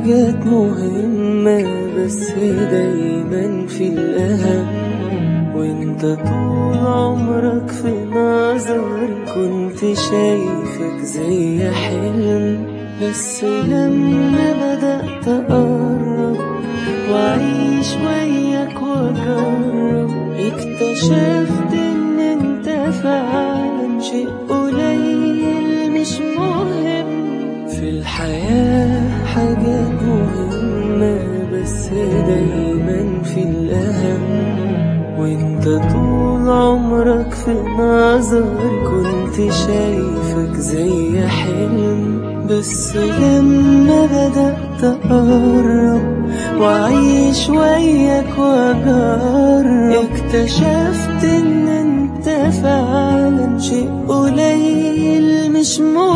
حاجات مهمة بس دايما في الأهم وانت طول عمرك في نظري كنت شايفك زي حلم بس لما بدأت أقرب وأعيش وياك وأجرب اكتشفت إن أنت فعلا شيء قليل مش مهم في الحياة حاجات مهمة بس دايما في الأهم وانت طول عمرك في نظري كنت شايفك زي حلم بس لما بدأت أقرب وأعيش وياك وأجرب اكتشفت إن أنت فعلا شيء قليل مش مهم